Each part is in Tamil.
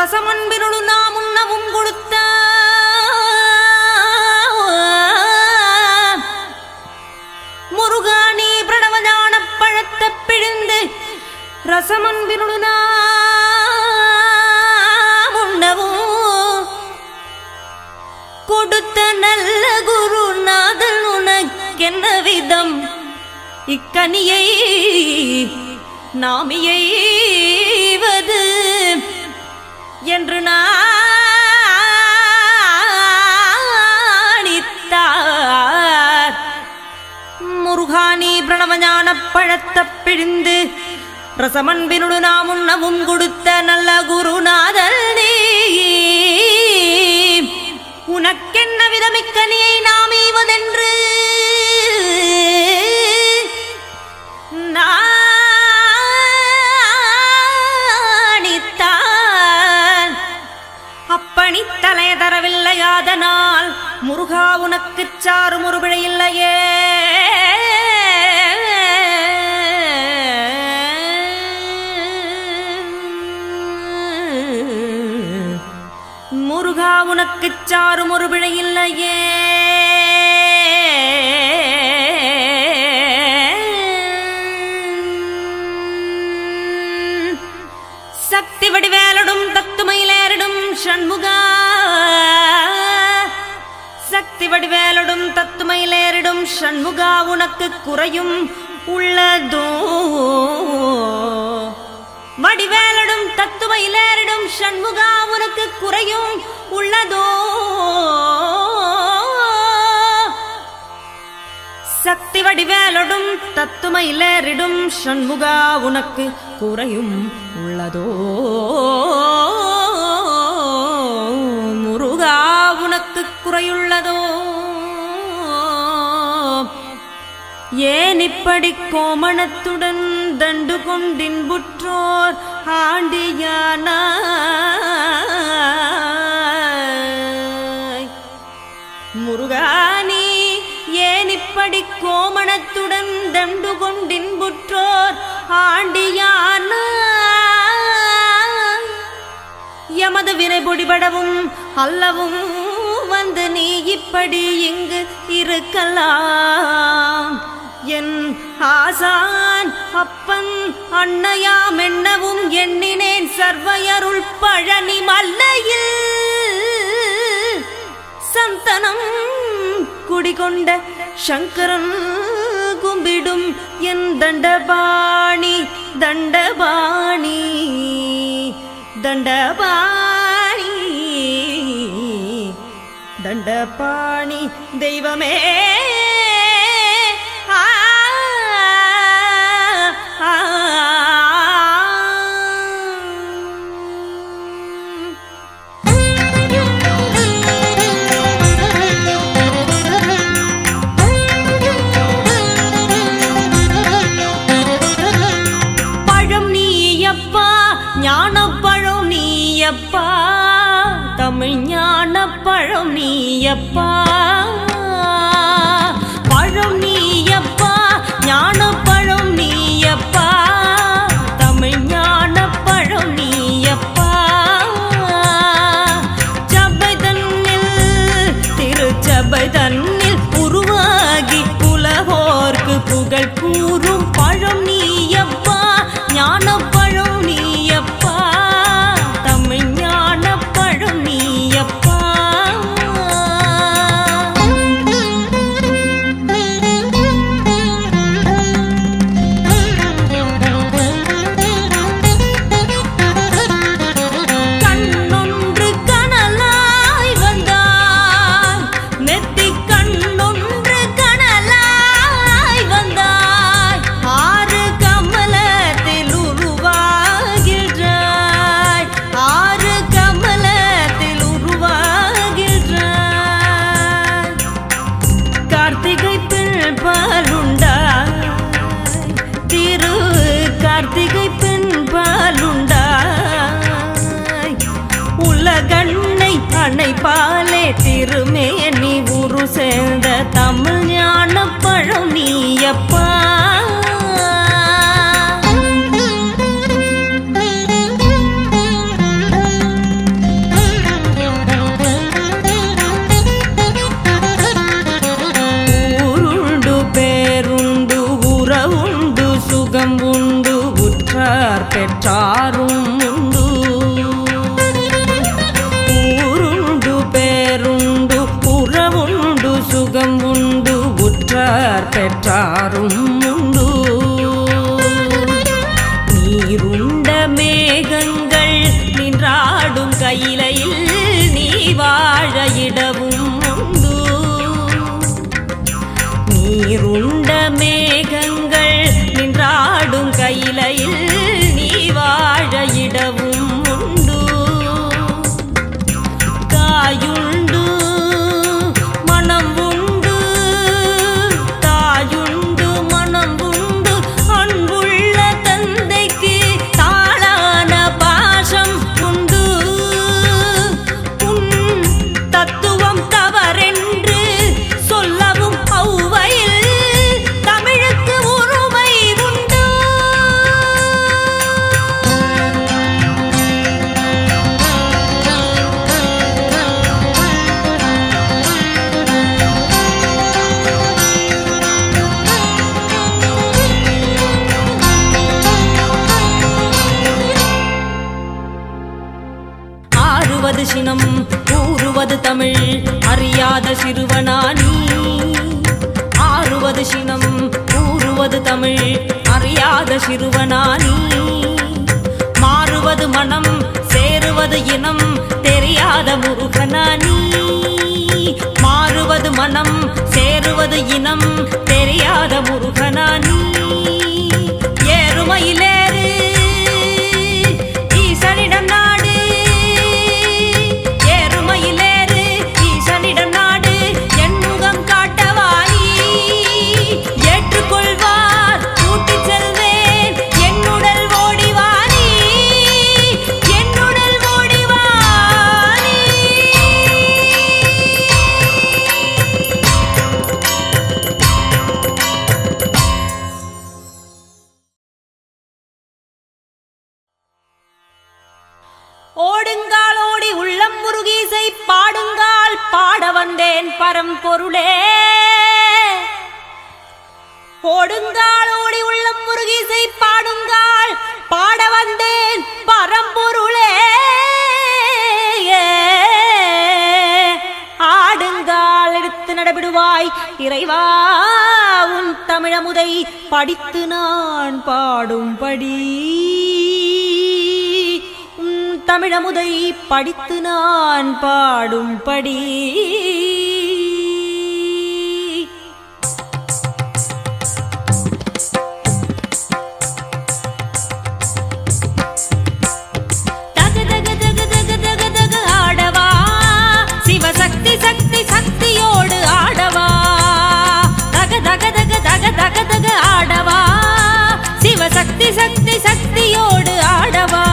ரசமன்பினொடு நாம் உண்ணவும் கொடுத்த முருகாணி பிரணவஞான பழத்த பிழிந்து ரசமன்பினொடு நாம் உண்ணவும் கொடுத்த நல்ல குருநாதன் உனக்கென்ன விதம் இக்கனியை நாமியைவது என்று நாணித்தார் முருகானி பிரணவஞான பழத்த பிழிந்து ரசமன்பினுடு நாம் உண்ணவும் கொடுத்த நல்ல குருநாதல் நீ உனக்கென்ன விதமிக்கனியை நாம் ஈவதென்று நாணித்தான் அப்பணி தலைய தரவில்லையாதனால் முருகா உனக்குச் சாரும் ஒரு பிழையில்லையே முருகா உனக்குச் சாரும் ஒரு பிழையில்லையே சக்தி வடிவேலடும் தத்துமையிலேறிடும் ஷண்முகா சக்தி வடிவேலடும் தத்துமையிலேறிடும் ஷண்முகா உனக்கு குறையும் உள்ளதோ வடிவேலடும் தத்துமையிலேறிடும் ஷண்முகா உனக்கு குறையும் உள்ளதோ சக்தி வடிவேலொடும் தத்துமையிலேறிடும் ஷண்முகா உனக்கு குறையும் உள்ளதோ முருகா உனக்கு குறையுள்ளதோ ஏன் இப்படி கோமணத்துடன் தண்டு கொண்டின்புற்றோர் ஆண்டியானாய் முருகானி ஏன் இப்படி கோமணத்துடன் தண்டு கொண்டின்புற்றோர் ஆண்டியான எமது வினை பொடிபடவும் அல்லவும் வந்து நீ இப்படி இங்கு இருக்கலாம் என் ஆசான் அப்பன் அன்னையாம் என்னவும் எண்ணினேன் சர்வையருள் பழனி மல்லையில் சந்தனம் குடிகொண்ட சங்கரன் கும்பிடும் என் தண்டபாணி தண்டபாணி தண்டபாணி தண்டபாணி தெய்வமே ஆ, ஆ, ஆ. பழம் நீயப்பா ஞானப்பழம் நீயப்பா தமிழ் ஞானப்பழம் நீயப்பா பழம் நீயப்பா ஞானப்பழம் நீயப்பா தமிழ் ஞானப்பழம் நீயப்பா சபை தன்னில் திருச்சபை தன்னில் உருவாகி உலகோர்க்கு புகழ் கூறும் பழம் நீயப்பா ஞானப்பழம் நீயப்பா தமிழ் ஞானப்பழம் நீயப்பா கண்ணொன்று கனலாய் வந்தாய் நெத்தி கண்ணொன்று கனலாய் வந்தாய் ஆறு கமலத்தில் உருவாகின்றாய் ஆறு கமலத்தில் உருவாகின்றாய் கார்த்திகை பெண் பாலுண்டாய் திரு கார்த்திகை பெண் பாலுண்டாய் உலகண்ணை அணைப்பாலே திருமேனி உரு சேர்ந்த தமிழ் ஞான பழம் நீயப்பா சுகம் உண்டு உற்றார் பெற்றாரும் உண்டு ஊருண்டு பேருண்டு உறவுண்டு சுகம் உண்டு உற்றார் பெற்றாரும் உண்டு நீருண்ட மேகங்கள் நின்றாடும் கையிலையில் நீ வாழ இடவும் உண்டு நீருண்ட மேகங்கள் நின்றாடும் கையிலையில் நீ வாழ இடவும் உண்டு காயுண்டு மனம் உண்டு தாயுண்டு மனம் உண்டு அன்புள்ள தந்தைக்கு தாளான பாசம் உண்டு உன் தத்துவம் தவறென்று சொல்லவும் ஔவையில் தமிழுக்கு உரிமை உண்டு ஆறுவது சினம் கூறுவது தமிழ் அறியாத சிறுவனானி ஆறுவது சினம் கூறுவது தமிழ் அறியாத சிறுவனானி மாறுவது மனம் சேருவது இனம் தெரியாத முருகனானி மாறுவது மனம் சேருவது இனம் தெரியாத முருகனானி ஏறுமையிலேறு ஈசனிடம் நாடு ஏறுமையிலேறு ஈசனிடம் நாடு என் முகம் காட்டவாயி ஏற்றுக்கொள்வார் கூட்டிச் செல்வேன் என்னுடல் ஓடிவானி என்னுடல் ஓடிவானி ஓடுங்கால் ஓடி உள்ளம் முருகீசை பாடுங்கால் பாட வந்தேன் பரம்பொருளே ஓடுங்கால் ஓடி உள்ளம் முருகீசை பாடுங்கால் பாட வந்தேன் பரம்பொருளே ஆடுங்கால் எடுத்து நடபிடுவாய் இறைவா உன் தமிழமுதை படித்து நான் பாடும்படி உன் தமிழமுதை படித்து நான் பாடும்படி தக தக தக தக தக தக ஆடவா சிவசக்தி சக்தி சக்தியோடு ஆடவா தக தக தக தக தக தக ஆடவா சிவசக்தி சக்தி சக்தியோடு ஆடவா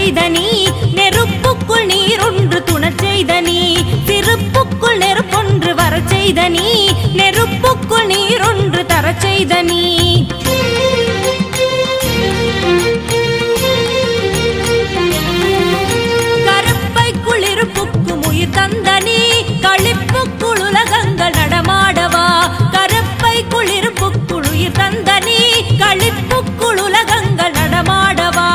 செய்த நீ நெருப்புக்குள் நீரொன்று துணச் செய்த நீ சிறுப்புக்குள் நெருப்பொன்று வரச் செய்த நீ நெருப்புக்குள் நீரொன்று தரச் செய்த நீ கருப்பைக்குள் இருப்புக்கும் உயிர் தந்த நீ களிப்புக்குள் உலகங்கள் நடமாடவா கருப்பைக்குள் இருப்புக்குள் உயிர் தந்த நீ களிப்புக்குள் உலகங்கள் நடமாடவா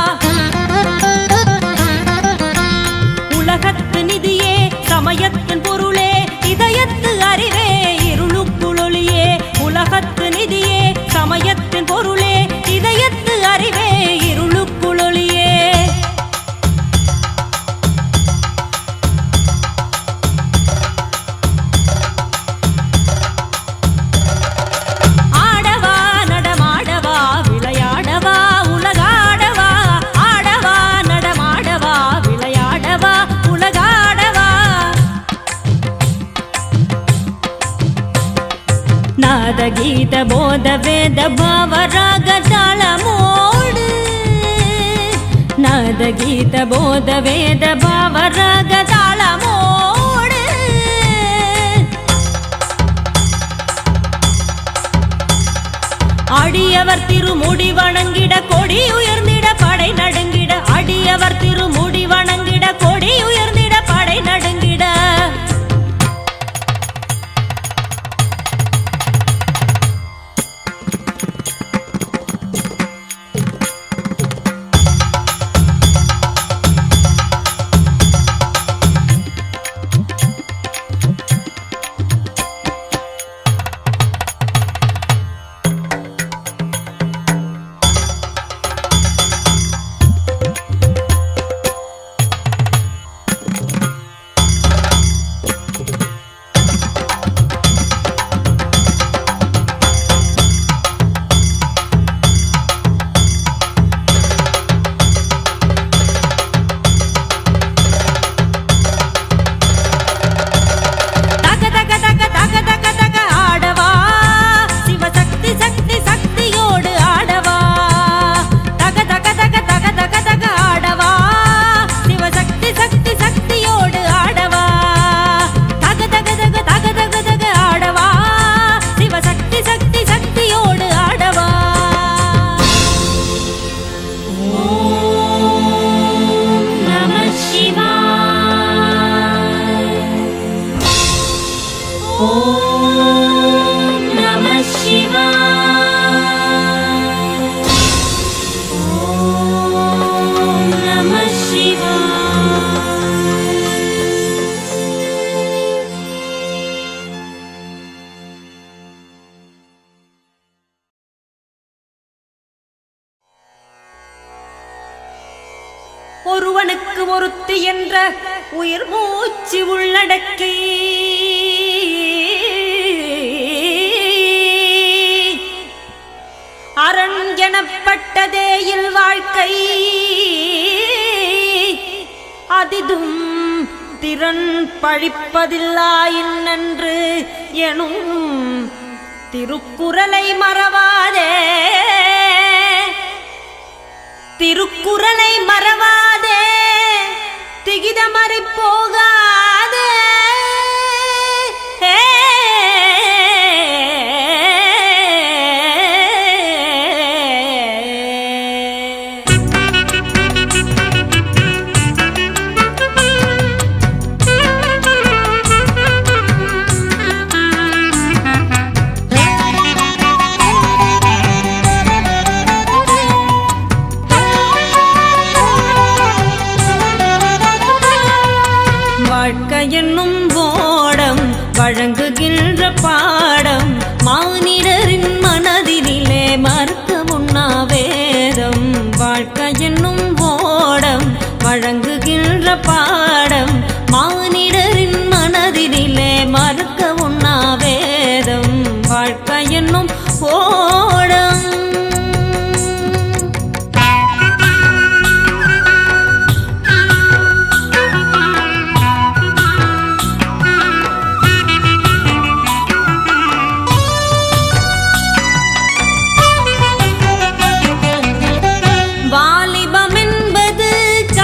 உலகத்து நிதியே சமயத்தின் பொருளே இதயத்து அறிவே இருளுக்குள் ஒளியே உலகத்து நிதியே சமயத்தின் பொருளே இதயத்து அறிவே இருளுக்குள் ஒளியே ஆடவா நடமாடவா விளையாடவா உலகாடவா ஆடவா நடமாடவா விளையாடவா உலகாடவா நாத கீத போத வேத பாவராக தாளமோடு நாத கீத போத வேத பாவராக தாளமோடு அடியவர் திருமுடி வணங்கிட கொடி உயர்ந்திட படை நடுங்கிட அடியவர் திருமுடி வணங்கிட கொடி உயர்ந்திட படை நடுங்கிட தக தக தக தக தக தக ஆடவா சிவசக்தி சக்தி சக்தியோடு ஆடவா தக தக தக தக தக தக ஆடவா சிவசக்தி சக்தி சக்தியோடு ஆடவா தக தக தக தக தக தக ஆடவா சிவசக்தி சக்தி சக்தியோடு ஆடவா ஓம் நம சிவாய ஓம் நம சிவாய ஓம் நம சிவாய ஒருவனுக்கு ஒருத்தி என்ற உயிர் மூச்சு உள்ளடக்கி அரண் எனப்பட்டதே இல் வாழ்க்கை அதிதும் திறன் பழிப்பதில்லாயின் நன்று எனும் திருக்குறளை மறவாதே திருக்குறளை மறவாதே திகிதமறி போகாதே ஏ. வாழ்க்கை என்னும் ஓடம் வழங்குகின்ற பாடம் மானிடரின் மனதினிலே மறுக்க முன்னா வேதம் வாழ்க்கை என்னும் ஓடம் வழங்குகின்ற பாடம் மானிடரின் மனதினிலே மறுக்க உண்ணா வேதம் வாழ்க்கை என்னும் ஓடம் வாலிபம் என்பது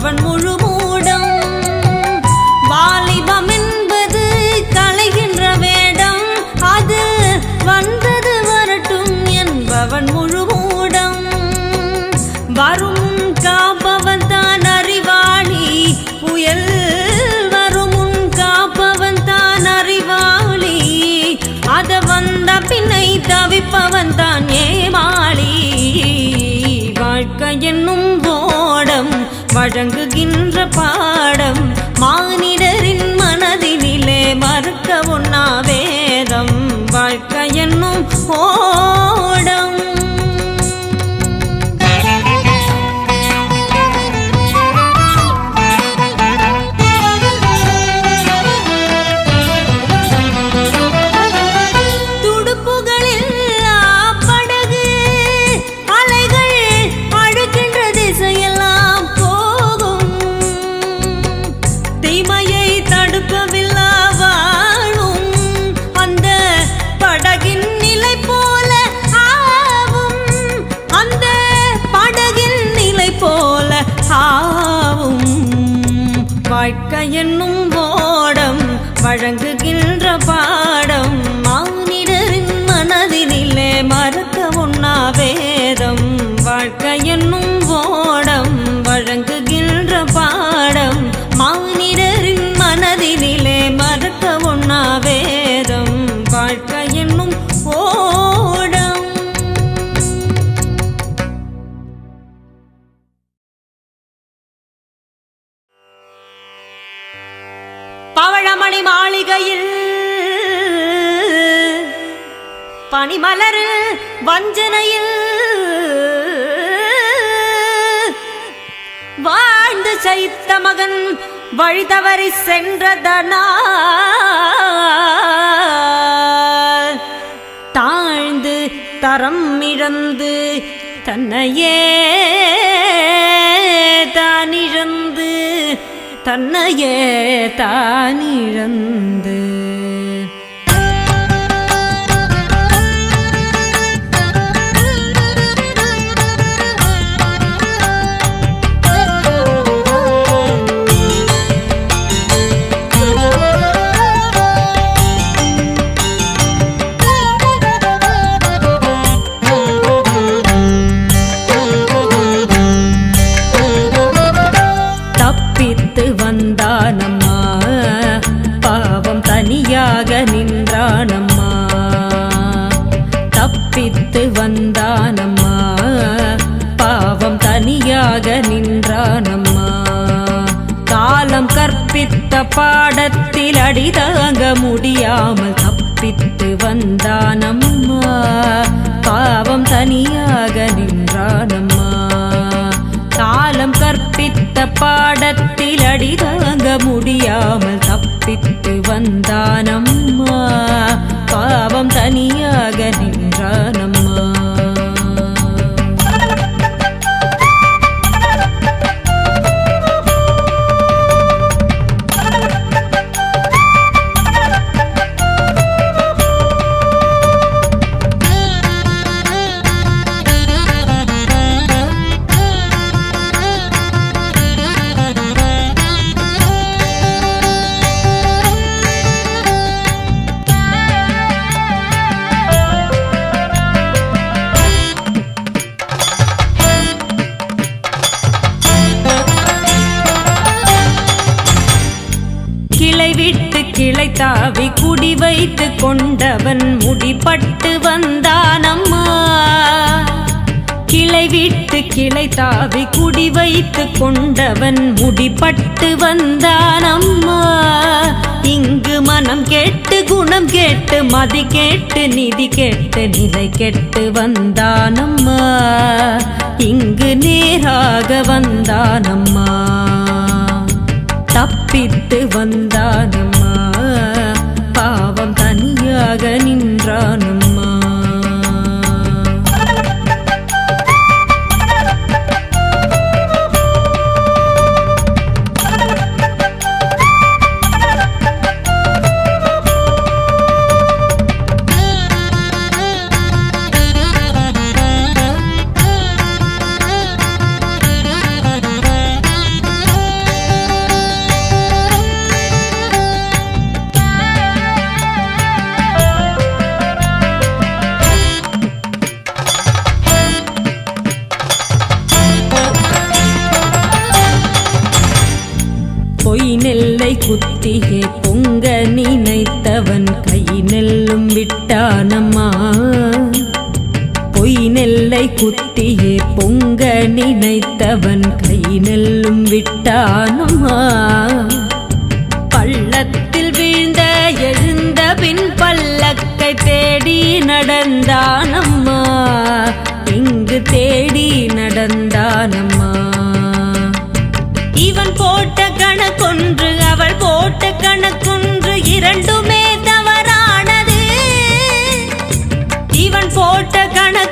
என்பவன் முழு மூடம் வாலிபம் என்பது கலைகின்ற வேடம் அது வந்தது வரட்டும் என்பவன் முழு மூடம் வரும் காப்பவன் தான் அறிவாளி புயல் வரும் முன் காப்பவன் தான் அறிவாளி அத வந்த பின்னை தவிப்பவன் தான் ஏமாளி வாழ்க்கை என்னும் ஓடம் வழங்குகின்ற பாடம் மானிடரின் மனதினிலே மறுக்க உண்ணா வேதம் வாழ்க்கை என்னும் ஓடம் துடுப்புகளில் படகு அலைகள் அழுகின்ற திசையெல்லாம் போகும் தீமையை தடுக்கவில்லா வாழும் அந்த படகின் நிலை போல ஆவும் அந்த படகின் நிலை போல ஆவும் வாழ்க்கை என்னும் ஓடம் வழங்குகின்ற பாடம் மானிடரின் மனதினிலே மறக்க உண்ணா வேதம் வாழ்க்கை என்னும் ஓடம் வழங்குகின்ற பாடம் மானிடரின் மனதினிலே மறக்க உண்ணா வேதம் வாழ்க்கை என்னும் ஓடம் பவழமணி மாளிகையில் பனிமலர் வஞ்சனையில் வாழ்ந்து சைத்த மகன் வழி தவறி சென்றதனா தாழ்ந்து தரம் இழந்து தன்னையே தானிழந்து தன்னையே தானிழந்து தப்பித்து வந்தானம்மா பாவம் தனியாக நின்றானம்மா தப்பித்து வந்தானம்மா பாவம் தனியாக நின்றானம்மா காலம் கற்பித்த பாடத்தில் அடிதாங்க முடியாமல் தப்பித்து வந்தானம்மா பாவம் தனியாக நின்றானம்மா காலம் கற்பித்த பாடத்தில் அடிதாங்க முடியாமல் தப்பித்து வந்தானம்மா பாவம் தனியாக நின்றானம்மா கிளை விட்டு கிளை தாவி குடி வைத்து கொண்டவன் முடிப்பட்டு வந்தானம்மா கிளை விட்டு கிளை தாவி குடி வைத்து கொண்டவன் முடிப்பட்டு வந்தானம்மா இங்கு மனம் கேட்டு குணம் கேட்டு மதி கேட்டு நிதி கேட்டு நிலை கெட்டு வந்தானம்மா இங்கு நேராக வந்தானம்மா தப்பித்து வந்தானம்மா பாவம் தனியாக நின்றானம்மா நெல்லை குத்தியே பொங்க நினைத்தவன் கை நெல்லும் விட்டானம்மா பொய் நெல்லை குத்தியே பொங்க நினைத்தவன் கை நெல்லும் விட்டானம்மா பள்ளத்தில் வீழ்ந்த எழுந்த பின் பல்லக்கை தேடி நடந்தானம்மா இங்கு தேடி நடந்தானம்மா இவன் போட்ட கணக்கொன்று அவள் போட்ட கணக்கொன்று இரண்டுமே தவறானது இவன் போட்ட கணக்கு